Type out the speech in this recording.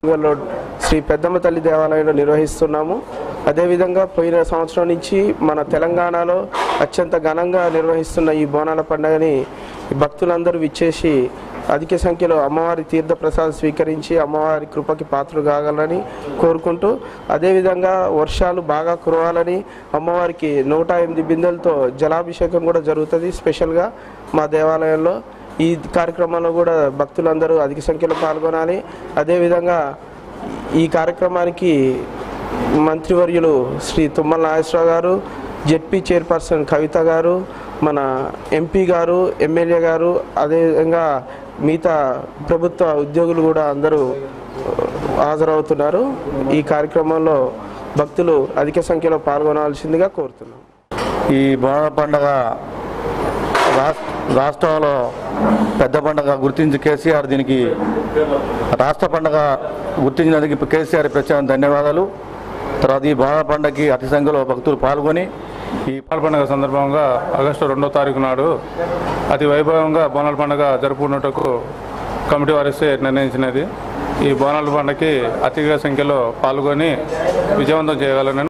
లో శ్రీ పెద్దమ్మ తల్లి దేవాలయంలో నిర్వహిస్తున్నాము అదేవిధంగా పోయిన సంవత్సరం నుంచి మన తెలంగాణలో అత్యంత ఘనంగా నిర్వహిస్తున్న ఈ బోనాల పండుగని భక్తులందరూ విచ్చేసి అధిక సంఖ్యలో అమ్మవారి తీర్థ ప్రసాదం స్వీకరించి అమ్మవారి కృపకి పాత్రలు కాగలని కోరుకుంటూ అదేవిధంగా వర్షాలు బాగా కురవాలని అమ్మవారికి నూట ఎనిమిది బిందెలతో జలాభిషేకం కూడా జరుగుతుంది స్పెషల్గా మా దేవాలయంలో ఈ కార్యక్రమంలో కూడా భక్తులందరూ అధిక సంఖ్యలో పాల్గొనాలి అదేవిధంగా ఈ కార్యక్రమానికి మంత్రివర్యులు శ్రీ తుమ్మల నాగేశ్వరరావు గారు జెడ్పీ చైర్పర్సన్ కవిత గారు మన ఎంపీ గారు ఎమ్మెల్యే గారు అదేవిధంగా మిగతా ప్రభుత్వ ఉద్యోగులు కూడా అందరూ హాజరవుతున్నారు ఈ కార్యక్రమంలో భక్తులు అధిక సంఖ్యలో పాల్గొనాల్సిందిగా కోరుతున్నాం ఈ బోనాల పండగ రాష్ట్ర రాష్ట్రంలో పెద్ద పండగ గుర్తించి కేసీఆర్ దీనికి రాష్ట్ర పండగ గుర్తించినందుకు కేసీఆర్ ప్రత్యేక ధన్యవాదాలు తర్వాత ఈ బోనాల పండగకి అతి సంఖ్యలో భక్తులు పాల్గొని ఈ బోనాల పండుగ సందర్భంగా ఆగస్టు రెండో తారీఖు నాడు అతి వైభవంగా బోనాల పండుగ జరుపుకున్నట్టుకు కమిటీ వారిస్తే నిర్ణయించినది ఈ బోనాల పండుగకి అతిగా సంఖ్యలో పాల్గొని విజయవంతం చేయగలనని